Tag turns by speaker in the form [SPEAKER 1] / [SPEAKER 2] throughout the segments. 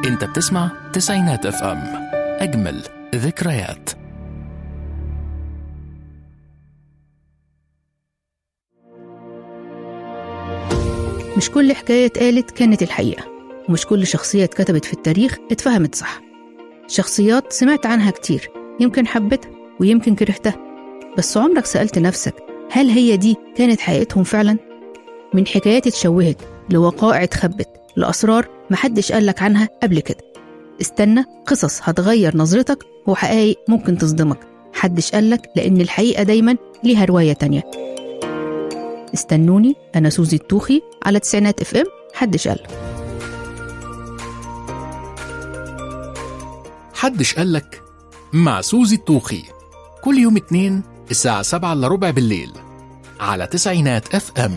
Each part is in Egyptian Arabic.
[SPEAKER 1] انت بتسمع تسعينات اف ام اجمل ذكريات
[SPEAKER 2] مش كل حكاية اتقالت كانت الحقيقة ومش كل شخصية اتكتبت في التاريخ اتفهمت صح شخصيات سمعت عنها كتير يمكن حبيتها ويمكن كرهتها بس عمرك سألت نفسك هل هي دي كانت حقيقتهم فعلا؟ من حكايات اتشوهت لوقائع اتخبت لأسرار محدش قالك عنها قبل كده استنى قصص هتغير نظرتك وحقائق ممكن تصدمك حدش قالك لأن الحقيقة دايما ليها رواية تانية استنوني أنا سوزي الطوخي على تسعينات اف ام حدش قالك
[SPEAKER 1] حدش قالك مع سوزي الطوخي كل يوم اتنين الساعة سبعة إلا ربع بالليل على تسعينات اف ام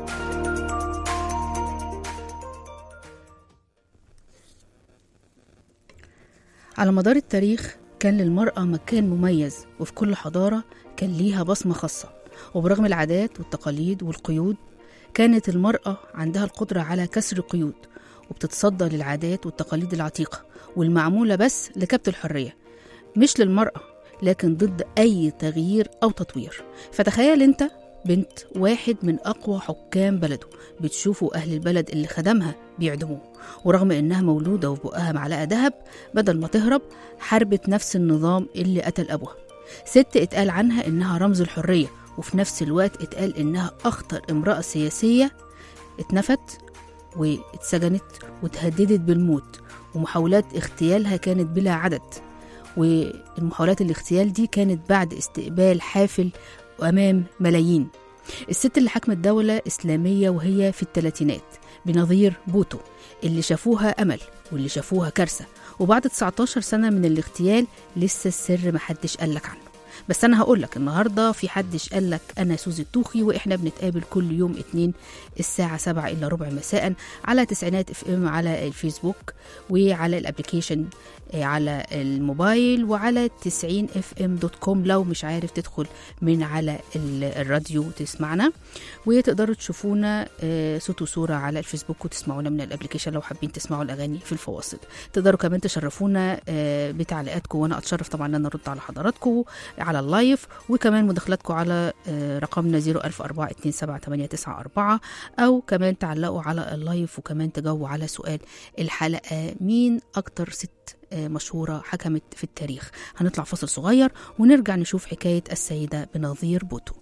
[SPEAKER 2] على مدار التاريخ كان للمرأة مكان مميز وفي كل حضارة كان ليها بصمة خاصة وبرغم العادات والتقاليد والقيود كانت المرأة عندها القدرة على كسر القيود وبتتصدى للعادات والتقاليد العتيقة والمعمولة بس لكبت الحرية مش للمرأة لكن ضد أي تغيير أو تطوير فتخيل أنت بنت واحد من أقوى حكام بلده بتشوفوا أهل البلد اللي خدمها بيعدموه ورغم إنها مولودة وفي بقها معلقة دهب بدل ما تهرب حاربت نفس النظام اللي قتل أبوها ست اتقال عنها إنها رمز الحرية وفي نفس الوقت اتقال إنها أخطر امرأة سياسية اتنفت واتسجنت وتهددت بالموت ومحاولات اغتيالها كانت بلا عدد والمحاولات الاغتيال دي كانت بعد استقبال حافل أمام ملايين الست اللي حكمت دولة إسلامية وهي في الثلاثينات بنظير بوتو اللي شافوها أمل واللي شافوها كارثة وبعد 19 سنة من الاغتيال لسه السر محدش قالك عنه بس انا هقول لك النهارده في حدش قال لك انا سوزي الطوخي واحنا بنتقابل كل يوم اتنين الساعه 7 الا ربع مساء على تسعينات اف ام على الفيسبوك وعلى الابلكيشن على الموبايل وعلى 90 اف ام دوت كوم لو مش عارف تدخل من على الراديو تسمعنا وتقدروا تشوفونا صوت وصوره على الفيسبوك وتسمعونا من الابلكيشن لو حابين تسمعوا الاغاني في الفواصل تقدروا كمان تشرفونا بتعليقاتكم وانا اتشرف طبعا ان انا ارد على حضراتكم على اللايف وكمان مداخلاتكم على رقمنا 004278994 او كمان تعلقوا على اللايف وكمان تجاوبوا على سؤال الحلقه مين اكتر ست مشهورة حكمت في التاريخ هنطلع فاصل صغير ونرجع نشوف حكاية السيدة بنظير بوتو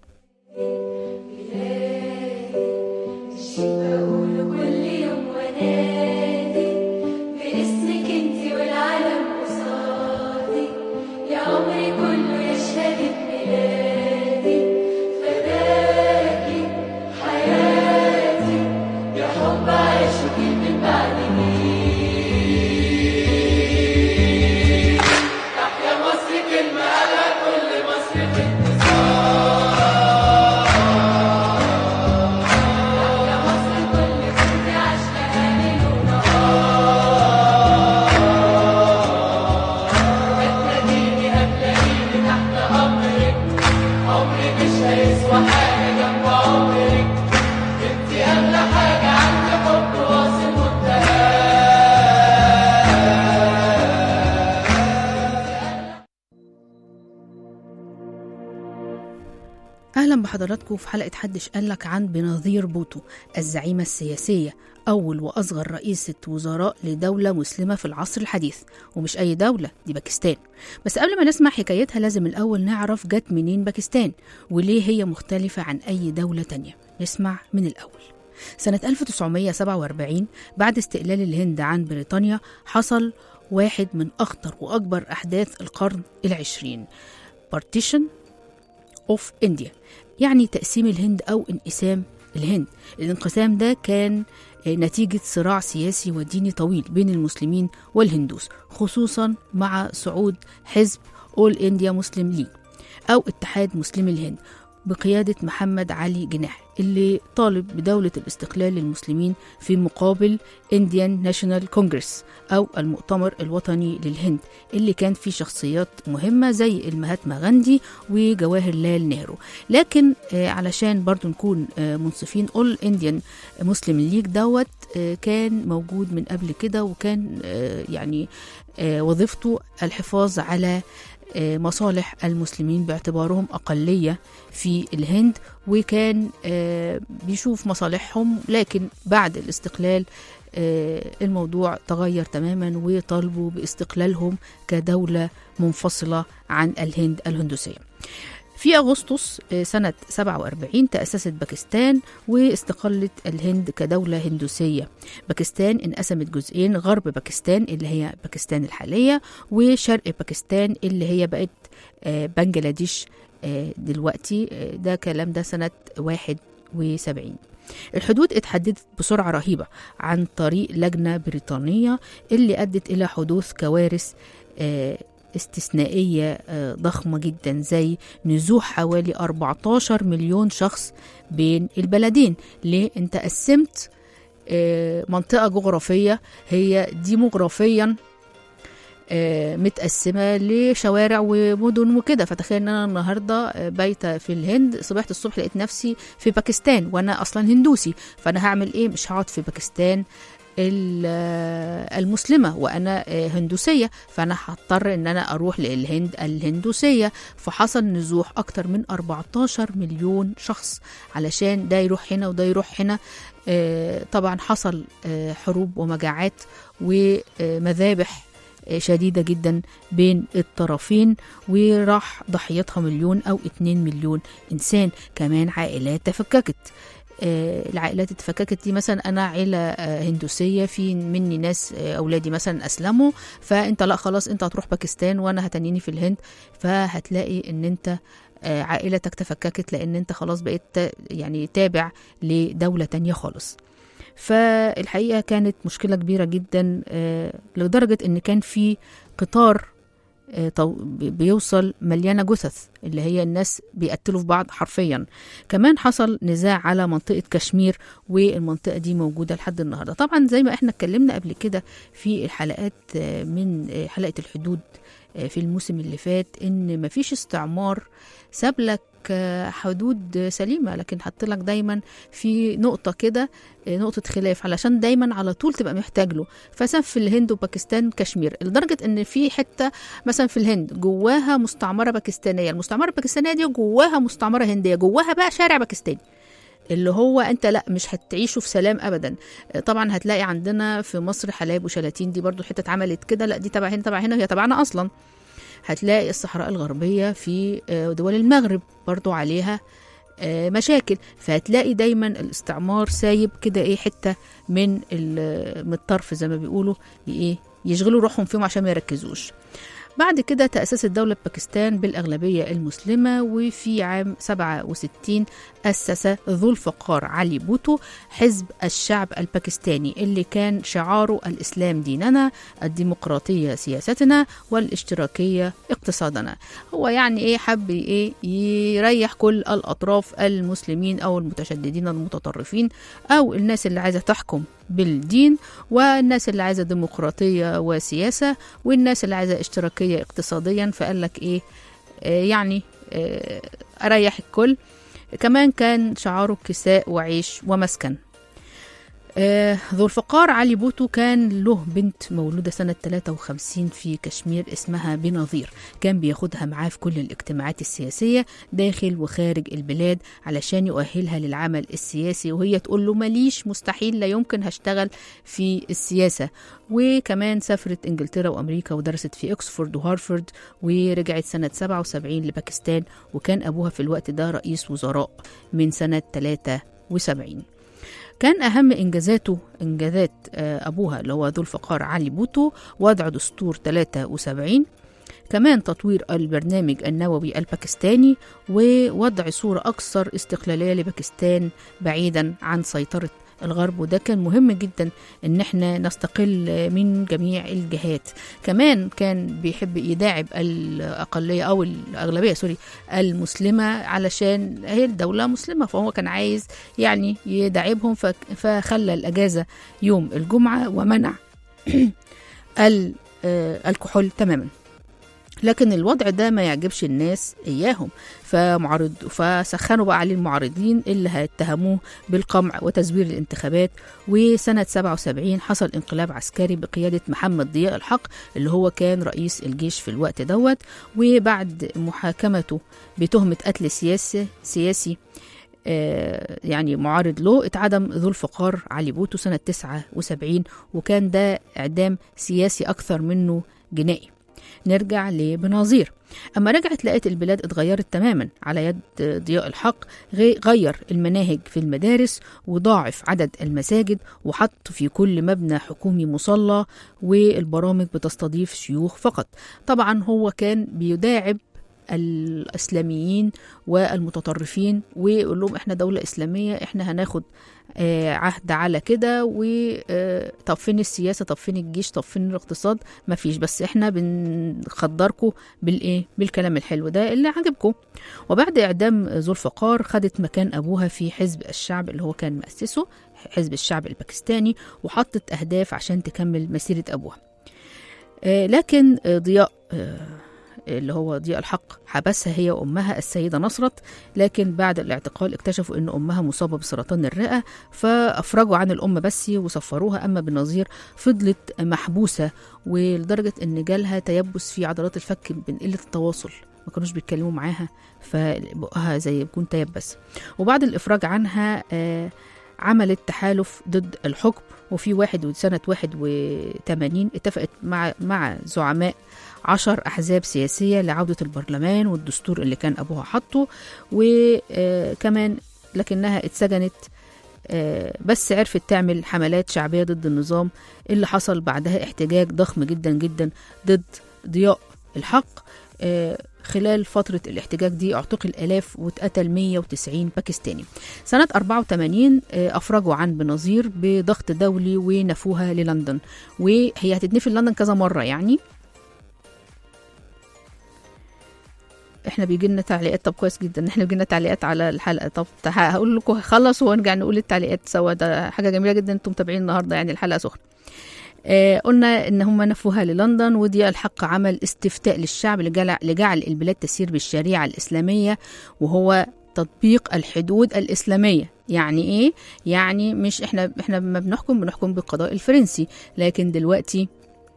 [SPEAKER 3] بقوله كل يوم ونادي باسمك انتي والعالم قصادي يا عمري كله يا شهادة ميلادي فداكي حياتي يا حب عايشك من بعد مين تحيا مصر كلمة قالها كل مصر في يا مصر كل كنت عشقها ليل ونهار بتناديني هتلاقيني تحت أمرك عمري مش هيسوى حاجة جنب عمرك انتي أغلى حاجة عندي حب واصل منتهى
[SPEAKER 2] أهلا بحضراتكم في حلقة حدش قالك عن بنظير بوتو الزعيمة السياسية أول وأصغر رئيسة وزراء لدولة مسلمة في العصر الحديث ومش أي دولة دي باكستان بس قبل ما نسمع حكايتها لازم الأول نعرف جت منين باكستان وليه هي مختلفة عن أي دولة تانية نسمع من الأول سنة 1947 بعد استقلال الهند عن بريطانيا حصل واحد من أخطر وأكبر أحداث القرن العشرين Partition اوف انديا يعني تقسيم الهند او انقسام الهند الانقسام ده كان نتيجة صراع سياسي وديني طويل بين المسلمين والهندوس خصوصا مع صعود حزب اول انديا مسلم ليج او اتحاد مسلمي الهند بقيادة محمد علي جناح اللي طالب بدولة الاستقلال للمسلمين في مقابل انديان ناشونال كونجرس أو المؤتمر الوطني للهند اللي كان فيه شخصيات مهمة زي المهاتما غاندي وجواهر لال نهرو لكن آه، علشان برضو نكون آه، منصفين اول انديان مسلم ليج دوت آه، كان موجود من قبل كده وكان آه، يعني آه، وظيفته الحفاظ على آه، مصالح المسلمين باعتبارهم أقلية في الهند وكان آه، بيشوف مصالحهم لكن بعد الاستقلال آه، الموضوع تغير تماما وطالبوا باستقلالهم كدولة منفصلة عن الهند الهندوسية في أغسطس آه، سنة 47 تأسست باكستان واستقلت الهند كدولة هندوسية باكستان انقسمت جزئين غرب باكستان اللي هي باكستان الحالية وشرق باكستان اللي هي بقت آه، بنجلاديش آه، دلوقتي آه، ده كلام ده سنة 71 الحدود اتحددت بسرعة رهيبة عن طريق لجنة بريطانية اللي أدت إلى حدوث كوارث آه، استثنائية آه، ضخمة جدا زي نزوح حوالي 14 مليون شخص بين البلدين ليه انت قسمت آه، منطقة جغرافية هي ديموغرافيا آه، متقسمة لشوارع ومدن وكده فتخيل ان انا النهاردة آه، بايتة في الهند صبحت الصبح لقيت نفسي في باكستان وانا اصلا هندوسي فانا هعمل ايه مش هقعد في باكستان ال- آه، المسلمة وأنا آه، هندوسية فأنا هضطر إن أنا أروح للهند الهندوسية فحصل نزوح أكتر من 14 مليون شخص علشان ده يروح هنا وده يروح هنا آه، طبعا حصل آه، حروب ومجاعات ومذابح آه، شديدة جدا بين الطرفين وراح ضحيتها مليون أو اتنين مليون إنسان كمان عائلات تفككت آه، العائلات اتفككت دي مثلا انا عيله آه، هندوسيه في مني ناس آه، اولادي مثلا اسلموا فانت لا خلاص انت هتروح باكستان وانا هتنيني في الهند فهتلاقي ان انت آه، عائلتك تفككت لان انت خلاص بقيت تا- يعني تابع لدوله تانية خالص فالحقيقه كانت مشكله كبيره جدا آه، لدرجه ان كان في قطار آه، طو- بي- بيوصل مليانه جثث اللي هي الناس بيقتلوا في بعض حرفيا كمان حصل نزاع على منطقه كشمير والمنطقه دي موجوده لحد النهارده طبعا زي ما احنا اتكلمنا قبل كده في الحلقات آه، من آه، حلقه الحدود آه، في الموسم اللي فات ان مفيش استعمار ساب لك آه، حدود سليمه لكن حط لك دايما في نقطه كده آه، نقطه خلاف علشان دايما على طول تبقى محتاج له فساب في الهند وباكستان كشمير لدرجه ان في حته مثلا في الهند جواها مستعمره باكستانيه المستعمره الباكستانيه دي جواها مستعمره هنديه جواها بقى شارع باكستاني اللي هو انت لا مش هتعيشوا في سلام ابدا طبعا هتلاقي عندنا في مصر حلايب وشلاتين دي برضو حته اتعملت كده لا دي تبع هنا تبع هنا هي تبعنا اصلا هتلاقي الصحراء الغربيه في آه، دول المغرب برضو عليها آه، مشاكل فهتلاقي دايما الاستعمار سايب كده ايه حته من ال- من الطرف زي ما بيقولوا ايه يشغلوا روحهم فيهم عشان ما يركزوش بعد كده تأسست دولة باكستان بالأغلبية المسلمة وفي عام 67 أسس ذو الفقار علي بوتو حزب الشعب الباكستاني اللي كان شعاره الإسلام ديننا الديمقراطية سياستنا والاشتراكية اقتصادنا هو يعني إيه حب إيه يريح كل الأطراف المسلمين أو المتشددين المتطرفين أو الناس اللي عايزة تحكم بالدين والناس اللي عايزة ديمقراطية وسياسة والناس اللي عايزة اشتراكية اقتصاديا فقال لك ايه آه يعني آه اريح الكل كمان كان شعاره كساء وعيش ومسكن آه ذو الفقار علي بوتو كان له بنت مولودة سنة 53 في كشمير اسمها بنظير كان بياخدها معاه في كل الاجتماعات السياسية داخل وخارج البلاد علشان يؤهلها للعمل السياسي وهي تقول له ماليش مستحيل لا يمكن هشتغل في السياسة وكمان سافرت انجلترا وامريكا ودرست في اكسفورد وهارفرد ورجعت سنة 77 لباكستان وكان ابوها في الوقت ده رئيس وزراء من سنة 73 كان أهم إنجازاته إنجازات آه، أبوها اللي هو ذو الفقار علي بوتو وضع دستور 73 كمان تطوير البرنامج النووي الباكستاني ووضع صورة أكثر استقلالية لباكستان بعيدا عن سيطرة الغرب وده كان مهم جدا ان احنا نستقل من جميع الجهات كمان كان بيحب يداعب الاقليه او الاغلبيه سوري المسلمه علشان هي الدوله مسلمه فهو كان عايز يعني يداعبهم فك- فخلى الاجازه يوم الجمعه ومنع ال- آه، الكحول تماما لكن الوضع ده ما يعجبش الناس اياهم فمعارض فسخنوا بقى عليه المعارضين اللي هيتهموه بالقمع وتزوير الانتخابات وسنة 77 حصل انقلاب عسكري بقيادة محمد ضياء الحق اللي هو كان رئيس الجيش في الوقت دوت وبعد محاكمته بتهمة قتل سياسي سياسي آه، يعني معارض له اتعدم ذو الفقار علي بوتو سنة 79 وكان ده إعدام سياسي أكثر منه جنائي نرجع لبناظير أما رجعت لقيت البلاد اتغيرت تماما على يد ضياء الحق غي- غير المناهج في المدارس وضاعف عدد المساجد وحط في كل مبنى حكومي مصلى والبرامج بتستضيف شيوخ فقط طبعا هو كان بيداعب الاسلاميين والمتطرفين ويقول لهم احنا دوله اسلاميه احنا هناخد آه، عهد على كده و آه، طب فين السياسه طب فين الجيش طب فين الاقتصاد مفيش بس احنا بنخدركم بالايه بالكلام الحلو ده اللي عجبكم وبعد اعدام ذو الفقار خدت مكان ابوها في حزب الشعب اللي هو كان مؤسسه حزب الشعب الباكستاني وحطت اهداف عشان تكمل مسيره ابوها آه، لكن آه، ضياء آه، اللي هو ضياء الحق حبسها هي وامها السيده نصرت لكن بعد الاعتقال اكتشفوا ان امها مصابه بسرطان الرئه فافرجوا عن الام بس وصفروها اما بنظير فضلت محبوسه ولدرجه ان جالها تيبس في عضلات الفك من قله التواصل ما كانوش بيتكلموا معاها فبقها زي بيكون تيبس وبعد الافراج عنها آه، عملت تحالف ضد الحكم وفي واحد سنة 81 اتفقت مع مع زعماء عشر أحزاب سياسية لعودة البرلمان والدستور اللي كان أبوها حطه وكمان لكنها اتسجنت آه، بس عرفت تعمل حملات شعبية ضد النظام اللي حصل بعدها احتجاج ضخم جدا جدا ضد ضياء الحق آه، خلال فترة الاحتجاج دي اعتقل آلاف واتقتل 190 باكستاني سنة 84 آه، أفرجوا عن بنظير بضغط دولي ونفوها للندن وهي هتتنفي لندن كذا مرة يعني احنا بيجي لنا تعليقات طب كويس جدا احنا بيجي لنا تعليقات على الحلقه طب تع- هقول لكم هخلص ونرجع نقول التعليقات سوا ده حاجه جميله جدا انتم متابعين النهارده يعني الحلقه سخنه آه قلنا ان هم نفوها للندن ودي الحق عمل استفتاء للشعب لجعل, لجعل البلاد تسير بالشريعه الاسلاميه وهو تطبيق الحدود الاسلاميه يعني ايه يعني مش احنا احنا لما بنحكم بنحكم بالقضاء الفرنسي لكن دلوقتي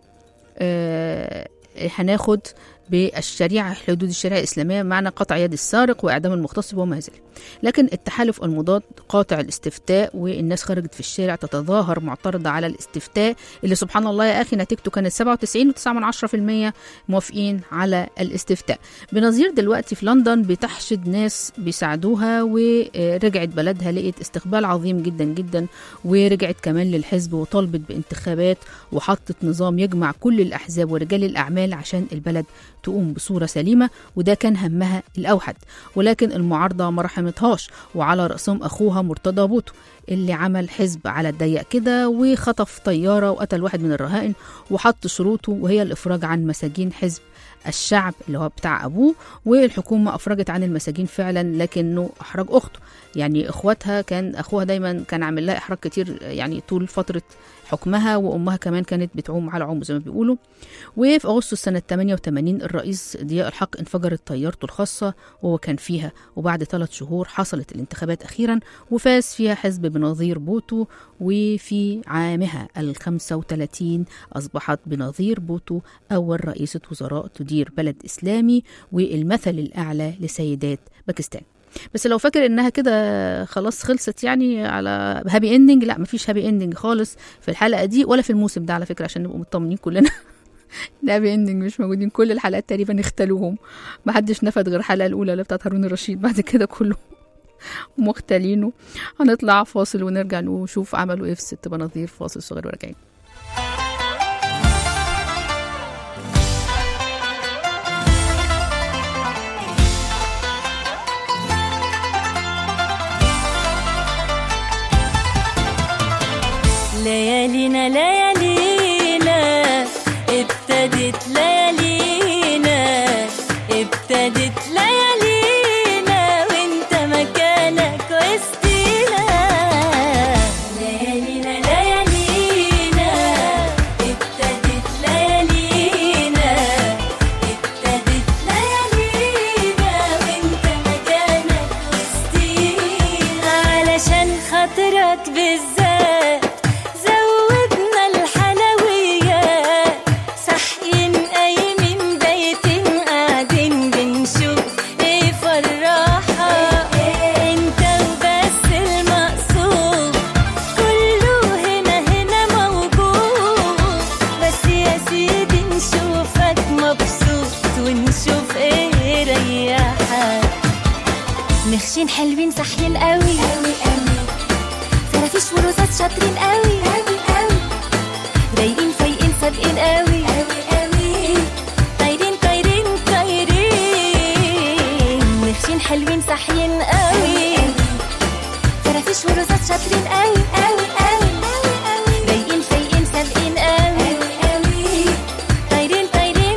[SPEAKER 2] آه هناخد بالشريعة حدود الشريعة الإسلامية معنى قطع يد السارق وإعدام المغتصب وما ذلك لكن التحالف المضاد قاطع الاستفتاء والناس خرجت في الشارع تتظاهر معترضة على الاستفتاء اللي سبحان الله يا أخي نتيجته كانت 97.9% موافقين على الاستفتاء بنظير دلوقتي في لندن بتحشد ناس بيساعدوها ورجعت بلدها لقيت استقبال عظيم جدا جدا ورجعت كمان للحزب وطالبت بانتخابات وحطت نظام يجمع كل الأحزاب ورجال الأعمال عشان البلد تقوم بصورة سليمة وده كان همها الأوحد ولكن المعارضة ما رحمتهاش وعلى رأسهم أخوها مرتضى بوتو اللي عمل حزب على الضيق كده وخطف طيارة وقتل واحد من الرهائن وحط شروطه وهي الإفراج عن مساجين حزب الشعب اللي هو بتاع أبوه والحكومة أفرجت عن المساجين فعلا لكنه أحرج أخته يعني إخواتها كان أخوها دايما كان عامل لها إحراج كتير يعني طول فترة حكمها وأمها كمان كانت بتعوم على عمه زي ما بيقولوا وفي أغسطس سنة 88 الرئيس ضياء الحق انفجرت طيارته الخاصة وهو كان فيها وبعد ثلاث شهور حصلت الانتخابات أخيرا وفاز فيها حزب بنظير بوتو وفي عامها ال 35 أصبحت بنظير بوتو أول رئيسة وزراء تدير بلد إسلامي والمثل الأعلى لسيدات باكستان بس لو فاكر انها كده خلاص خلصت يعني على هابي اندنج لا مفيش هابي اندنج خالص في الحلقه دي ولا في الموسم ده على فكره عشان نبقى مطمنين كلنا الهابي اندنج مش موجودين كل الحلقات تقريبا اختلوهم محدش نفد غير الحلقه الاولى اللي بتاعت هارون الرشيد بعد كده كله مختلينه هنطلع فاصل ونرجع نشوف عملوا ايه في ست بناظير فاصل صغير وراجعين
[SPEAKER 4] ليالينا ليالينا ابتدت ليالينا ابتدت ليالينا وانت مكانك وسطينا ليالينا ليالينا ابتدت ليالينا ابتدت ليالينا وانت مكانك وسطينا علشان خاطرك بالذات زودنا الحلويات صاحيين قايمين بايتين قاعدين بنشوف ايه فرحة انت وبس المقصود كله هنا هنا موجود بس يا سيدي نشوفك مبسوط ونشوف ايه ريحك مخشين حلوين صاحيين قوي قوي قوي فرافيش ورصاص شاطرين قوي قوي قوي رايقين فايقين سابقين قوي قوي قوي طايرين طايرين طايرين مخشين حلوين صاحيين قوي فرافيش ورصاص شاطرين قوي قوي قوي رايقين فايقين سابقين قوي قوي طايرين طايرين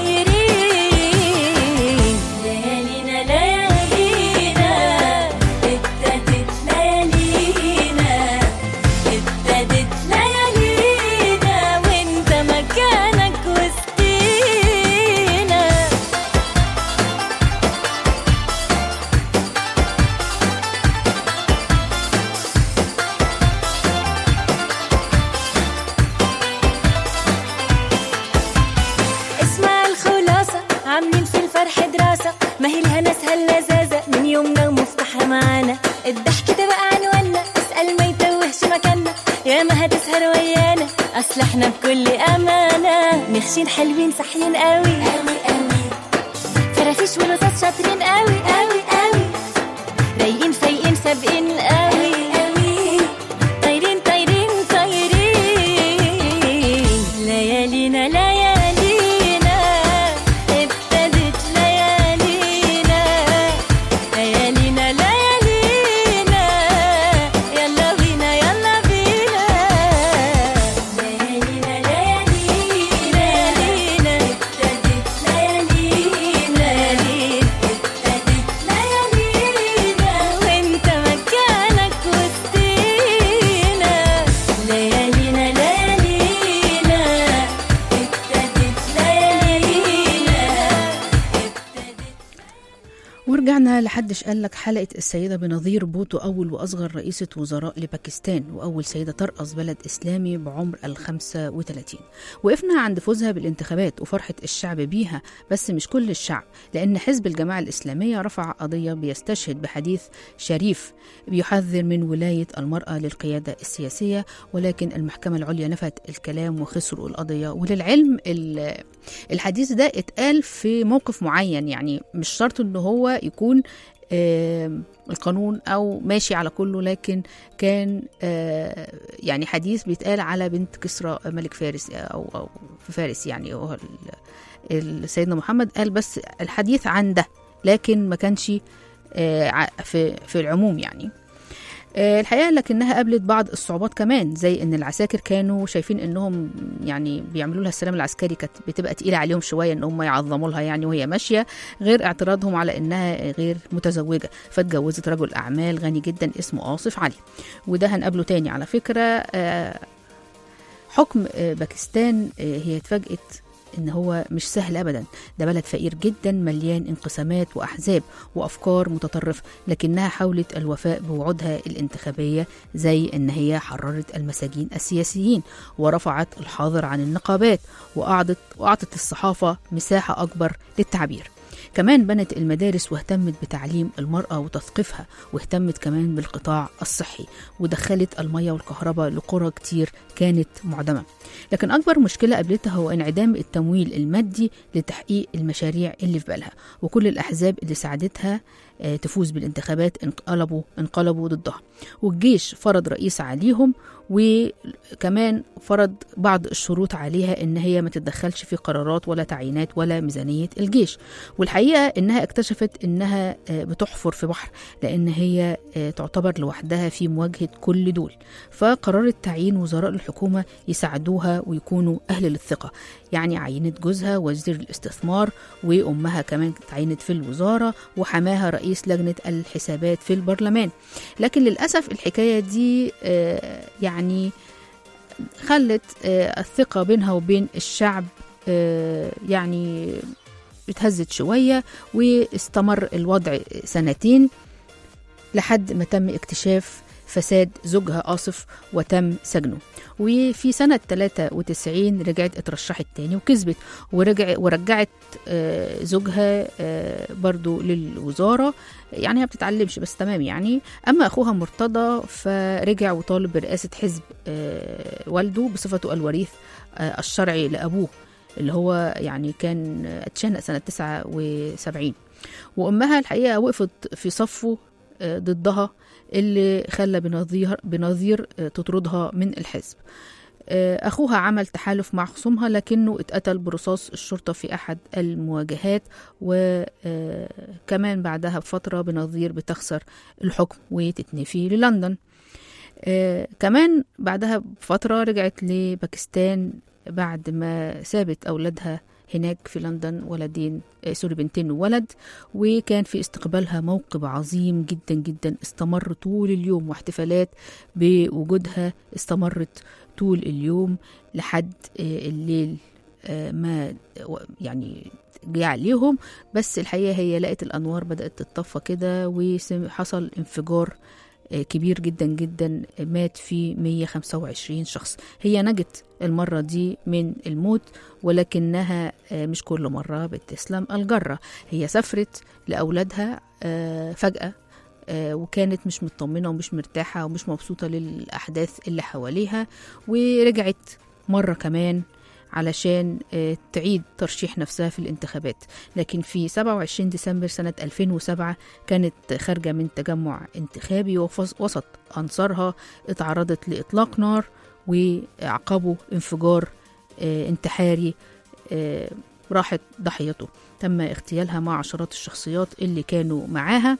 [SPEAKER 4] طايرين ليالينا ليالينا ابتدت ليالينا ابتدت ليالينا وانت مكانك وسطينا اسمع الخلاصة عاملين في الفرح دراسة ما هي لها ناسها اللذاذة من يومنا ومفتاحها معانا الضحك ده بقى عنوانا اسأل ما يتوهش مكاننا يا ما هتسهر ويانا اصل احنا بكل امانة مخشين حلوين صاحيين قوي قوي قوي فرافيش ورصاص شاطرين قوي قوي قوي رايقين فايقين سابقين قوي قوي طايرين طايرين طايرين ليالينا ليالينا ابتدت ليالينا ليالينا ليالينا يلا بينا يلا بينا ليالينا ليالينا ليالينا ابتدت ليالينا ابتدت ليالينا وانت مكانك وسطينا ليالينا ليالينا ابتدت ليالينا ابتدت
[SPEAKER 2] ورجعنا لحدش قال لك حلقة السيدة بنظير بوتو أول وأصغر رئيسة وزراء لباكستان وأول سيدة ترأس بلد إسلامي بعمر الخمسة وثلاثين وقفنا عند فوزها بالانتخابات وفرحة الشعب بيها بس مش كل الشعب لأن حزب الجماعة الإسلامية رفع قضية بيستشهد بحديث شريف بيحذر من ولاية المرأة للقيادة السياسية ولكن المحكمة العليا نفت الكلام وخسروا القضية وللعلم ال- الحديث ده اتقال في موقف معين يعني مش شرط ان هو يكون آم، القانون او ماشي على كله لكن كان آه، يعني حديث بيتقال على بنت كسرى ملك فارس او او في فارس يعني هو ال- ال- سيدنا محمد قال بس الحديث عن ده لكن ما كانش آه، ع- في في العموم يعني آه، الحقيقه لكنها قابلت بعض الصعوبات كمان زي ان العساكر كانوا شايفين انهم يعني بيعملوا لها السلام العسكري كانت بتبقى تقيله عليهم شويه ان هم يعظموا لها يعني وهي ماشيه غير اعتراضهم على انها غير متزوجه فاتجوزت رجل اعمال غني جدا اسمه آصف علي وده هنقابله تاني على فكره آه، حكم آه، باكستان آه، هي اتفاجئت ان هو مش سهل ابدا ده بلد فقير جدا مليان انقسامات واحزاب وافكار متطرفه لكنها حاولت الوفاء بوعودها الانتخابيه زي ان هي حررت المساجين السياسيين ورفعت الحظر عن النقابات واعطت واعطت الصحافه مساحه اكبر للتعبير كمان بنت المدارس واهتمت بتعليم المرأة وتثقيفها واهتمت كمان بالقطاع الصحي ودخلت المية والكهرباء لقرى كتير كانت معدمة لكن أكبر مشكلة قابلتها هو انعدام التمويل المادي لتحقيق المشاريع اللي في بالها وكل الأحزاب اللي ساعدتها آه، تفوز بالانتخابات انقلبوا انقلبوا ضدها والجيش فرض رئيس عليهم وكمان فرض بعض الشروط عليها ان هي ما تتدخلش في قرارات ولا تعيينات ولا ميزانيه الجيش والحقيقه انها اكتشفت انها آه، بتحفر في بحر لان هي آه، تعتبر لوحدها في مواجهه كل دول فقررت تعيين وزراء الحكومه يساعدوها ويكونوا اهل للثقه يعني عينت جوزها وزير الاستثمار وامها كمان اتعينت في الوزاره وحماها رئيس لجنه الحسابات في البرلمان لكن للاسف الحكايه دي آه، يعني خلت آه، الثقه بينها وبين الشعب آه، يعني اتهزت شويه واستمر الوضع سنتين لحد ما تم اكتشاف فساد زوجها آصف وتم سجنه وفي سنة 93 رجعت اترشحت تاني وكسبت ورجع ورجعت آه، زوجها آه، برضو للوزارة يعني هي بتتعلمش بس تمام يعني أما أخوها مرتضى فرجع وطالب برئاسة حزب آه، والده بصفته الوريث آه، الشرعي لأبوه اللي هو يعني كان اتشنق سنة 79 وأمها الحقيقة وقفت في صفه آه، ضدها اللي خلى بنظير بنظير آه، تطردها من الحزب آه، أخوها عمل تحالف مع خصومها لكنه اتقتل برصاص الشرطة في أحد المواجهات وكمان بعدها بفترة بنظير بتخسر الحكم وتتنفي للندن آه، كمان بعدها بفترة رجعت لباكستان بعد ما سابت أولادها هناك في لندن ولدين آه، سوري بنتين وولد وكان في استقبالها موقب عظيم جدا جدا استمر طول اليوم واحتفالات بوجودها استمرت طول اليوم لحد آه، الليل آه، ما و- يعني جه عليهم بس الحقيقة هي لقت الأنوار بدأت تتطفى كده وحصل انفجار آه، كبير جدا جدا مات فيه 125 شخص هي نجت المرة دي من الموت ولكنها آه، مش كل مرة بتسلم الجرة هي سافرت لأولادها آه، فجأة آه، وكانت مش مطمنة ومش مرتاحة ومش مبسوطة للأحداث اللي حواليها ورجعت مرة كمان علشان آه، تعيد ترشيح نفسها في الانتخابات لكن في 27 ديسمبر سنة 2007 كانت خارجة من تجمع انتخابي وفص- وسط أنصارها اتعرضت لإطلاق نار وعقبوا انفجار آه، انتحاري آه، راحت ضحيته تم اغتيالها مع عشرات الشخصيات اللي كانوا معاها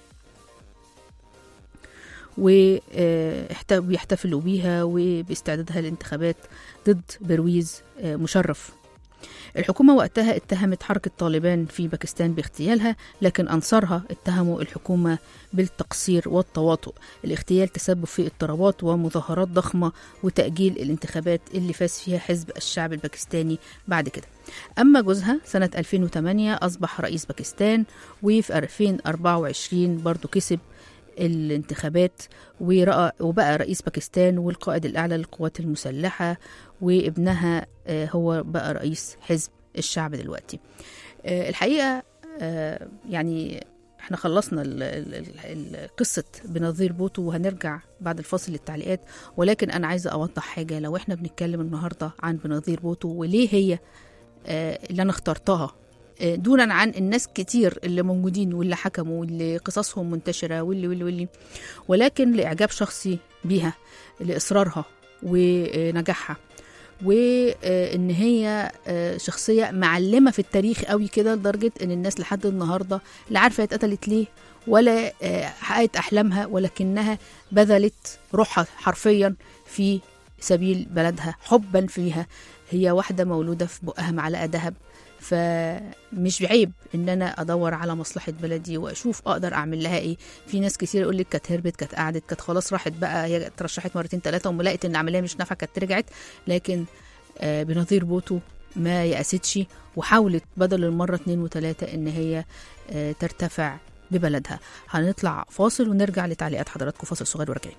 [SPEAKER 2] وبيحتفلوا بيها وباستعدادها للانتخابات ضد برويز آه، مشرف الحكومة وقتها اتهمت حركة طالبان في باكستان باغتيالها لكن أنصارها اتهموا الحكومة بالتقصير والتواطؤ الاغتيال تسبب في اضطرابات ومظاهرات ضخمة وتأجيل الانتخابات اللي فاز فيها حزب الشعب الباكستاني بعد كده أما جوزها سنة 2008 أصبح رئيس باكستان وفي 2024 برضو كسب الانتخابات ورأى وبقى رئيس باكستان والقائد الأعلى للقوات المسلحة وابنها آه، هو بقى رئيس حزب الشعب دلوقتي آه، الحقيقة آه، يعني احنا خلصنا ال- ال- ال- ال- قصة بنظير بوتو وهنرجع بعد الفاصل للتعليقات ولكن أنا عايزة أوضح حاجة لو احنا بنتكلم النهاردة عن بنظير بوتو وليه هي آه، اللي أنا اخترتها آه، دونا عن الناس كتير اللي موجودين واللي حكموا واللي قصصهم منتشرة واللي واللي واللي ولكن لإعجاب شخصي بيها لإصرارها ونجاحها وان هي آه، شخصيه معلمه في التاريخ قوي كده لدرجه ان الناس لحد النهارده لا عارفه هي اتقتلت ليه ولا آه، حققت احلامها ولكنها بذلت روحها حرفيا في سبيل بلدها حبا فيها هي واحده مولوده في بقها معلقه ذهب فمش بعيب ان انا ادور على مصلحه بلدي واشوف اقدر اعمل لها ايه في ناس كتير يقول لك كانت هربت كانت قعدت كانت خلاص راحت بقى هي اترشحت مرتين ثلاثه وما لقت ان العمليه مش نافعه كانت رجعت لكن آه، بنظير بوتو ما يأستش وحاولت بدل المرة اتنين وتلاتة إن هي آه، ترتفع ببلدها هنطلع فاصل ونرجع لتعليقات حضراتكم فاصل صغير وراجعين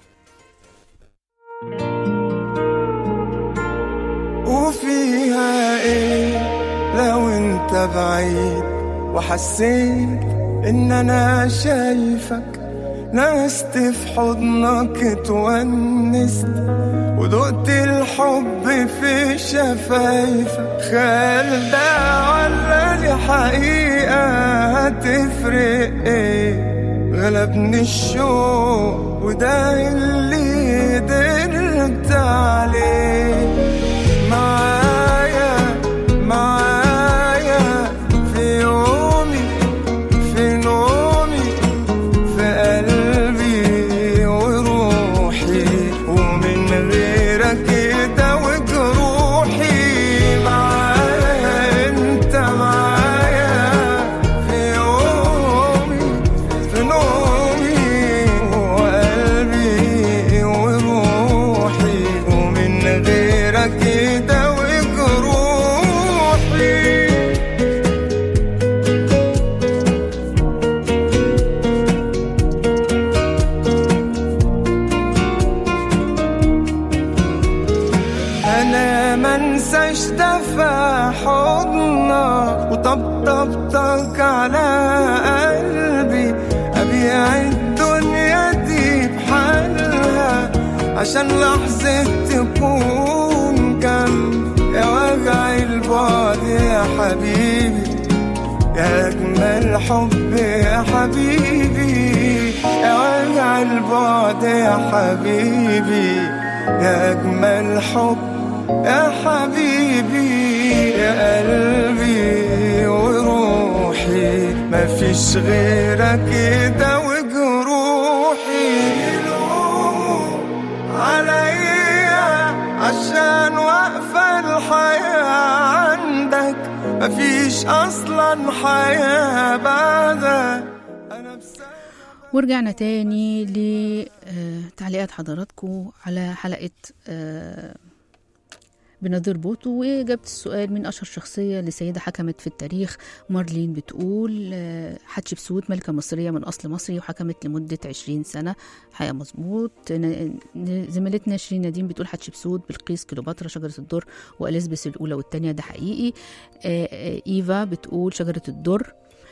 [SPEAKER 5] وفيها ايه لو انت بعيد وحسيت ان انا شايفك نست في حضنك اتونست ودقت الحب في شفايفك خيال ده ولا دي حقيقة هتفرق ايه غلبني الشوق وده اللي قدرت عليه معايا معايا في يومي في نومي في قلبي وروحي ومن غيرك كده وجروحي معايا انت معايا في يومي في نومي وقلبي وروحي ومن غيرك كده وجروحي انا منساش دفع حضنك وطبطبتك على قلبي ابيع الدنيا دي بحالها عشان لحظة تكون جنبي يا وجع البعد يا حبيبي يا أجمل حب يا حبيبي يا وجع البعد يا حبيبي يا أجمل حب يا حبيبي يا قلبي وروحي مفيش غيرك كده وجروحي يلوموا عليا عشان واقفة الحياة عندك مفيش أصلا حياة بعدك أنا بسبب
[SPEAKER 2] ورجعنا تاني لتعليقات حضراتكم على حلقة آه، بنظير بوتو وإجابة السؤال مين أشهر شخصية لسيدة حكمت في التاريخ مارلين بتقول آه، حتشبسوت ملكة مصرية من أصل مصري وحكمت لمدة 20 سنة حقيقة مظبوط ن- ن- زميلتنا شيرين نديم بتقول حتشبسوت بلقيس كليوباترا شجرة الدر وأليزابيث الأولى والثانية ده حقيقي آه، آه، إيفا بتقول شجرة الدر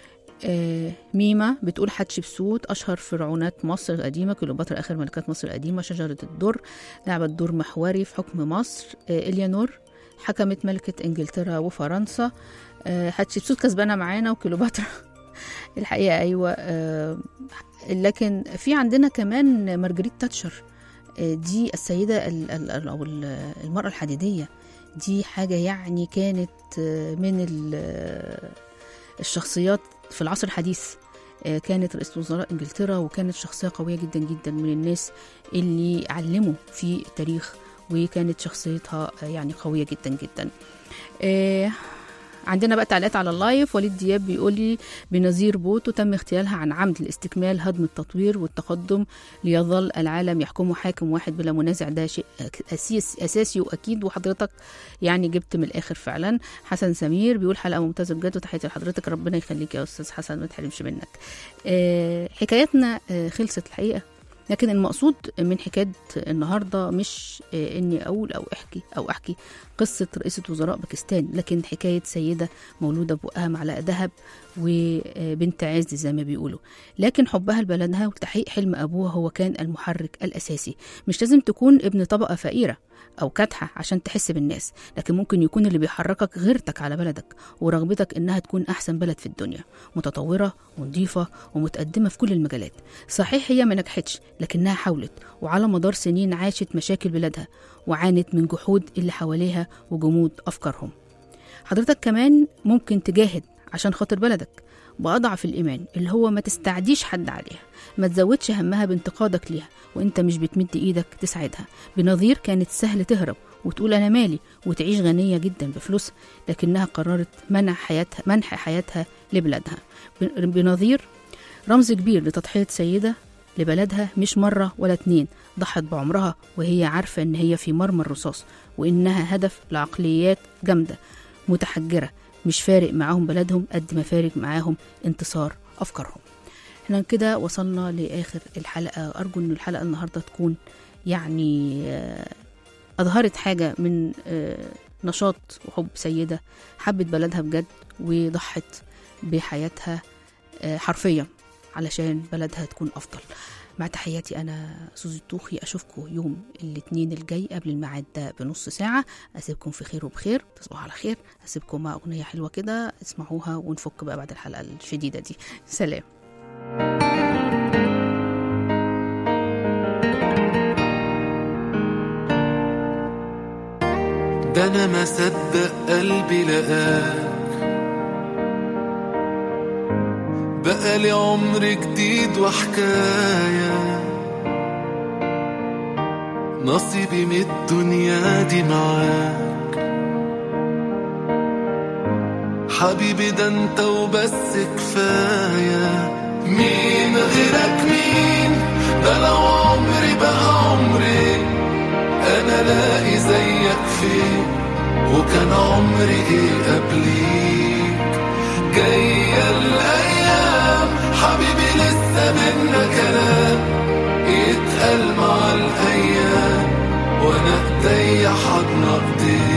[SPEAKER 2] آه، ميمة بتقول حتشبسوت أشهر فرعونات مصر القديمة كليوباترا آخر ملكات مصر القديمة شجرة الدر لعبت دور محوري في حكم مصر آه، إليانور حكمت ملكة إنجلترا وفرنسا آه، حتشبسوت كسبانة معانا وكليوباترا الحقيقة أيوة آه، لكن في عندنا كمان مارجريت تاتشر آه، دي السيدة ال- ال- ال- أو ال- المرأة الحديدية دي حاجة يعني كانت آه، من ال- الشخصيات في العصر الحديث آه، كانت رئيسة وزراء انجلترا وكانت شخصية قوية جدا جدا من الناس اللي علموا في التاريخ وكانت شخصيتها آه، يعني قوية جدا جدا آه، عندنا بقى تعليقات على اللايف وليد دياب بيقول لي بنظير بوتو تم اغتيالها عن عمد لاستكمال هدم التطوير والتقدم ليظل العالم يحكمه حاكم واحد بلا منازع ده شيء أسيس اساسي واكيد وحضرتك يعني جبت من الاخر فعلا حسن سمير بيقول حلقه ممتازه بجد وتحياتي لحضرتك ربنا يخليك يا استاذ حسن ما تحرمش منك آه، حكاياتنا آه، خلصت الحقيقه لكن المقصود من حكايه النهارده مش آه، اني اقول او احكي او احكي قصه رئيسه وزراء باكستان لكن حكايه سيده مولوده بقها معلقه ذهب وبنت عز زي ما بيقولوا لكن حبها لبلدها وتحقيق حلم ابوها هو كان المحرك الاساسي مش لازم تكون ابن طبقه فقيره او كادحه عشان تحس بالناس لكن ممكن يكون اللي بيحركك غيرتك على بلدك ورغبتك انها تكون احسن بلد في الدنيا متطوره ونظيفه ومتقدمه في كل المجالات صحيح هي ما نجحتش لكنها حاولت وعلى مدار سنين عاشت مشاكل بلادها وعانت من جحود اللي حواليها وجمود افكارهم حضرتك كمان ممكن تجاهد عشان خاطر بلدك بأضعف الإيمان اللي هو ما تستعديش حد عليها ما تزودش همها بانتقادك ليها وانت مش بتمد ايدك تساعدها بنظير كانت سهل تهرب وتقول انا مالي وتعيش غنية جدا بفلوسها لكنها قررت منع حياتها منح حياتها لبلادها بن- بنظير رمز كبير لتضحية سيدة لبلدها مش مرة ولا اتنين ضحت بعمرها وهي عارفة ان هي في مرمى الرصاص وانها هدف لعقليات جامدة متحجرة مش فارق معاهم بلدهم قد ما فارق معاهم انتصار أفكارهم احنا كده وصلنا لآخر الحلقة أرجو أن الحلقة النهاردة تكون يعني آه، أظهرت حاجة من آه، نشاط وحب سيدة حبت بلدها بجد وضحت بحياتها آه، حرفيا علشان بلدها تكون أفضل مع تحياتي أنا سوزي الطوخي أشوفكم يوم الاثنين الجاي قبل الميعاد ده بنص ساعة أسيبكم في خير وبخير تصبحوا على خير أسيبكم مع أغنية حلوة كده اسمعوها ونفك بقى بعد الحلقة الشديدة دي سلام
[SPEAKER 6] ده انا ما صدق قلبي لقاك بقى لي عمر جديد وحكاية نصيبي من الدنيا دي معاك حبيبي ده انت وبس كفاية مين غيرك مين ده لو عمري بقى عمري انا لاقي زيك فين وكان عمري ايه قبليك جاية الايام حبيبي لسه منا كلام يتقال مع الايام وانا ايديا حضن ايديك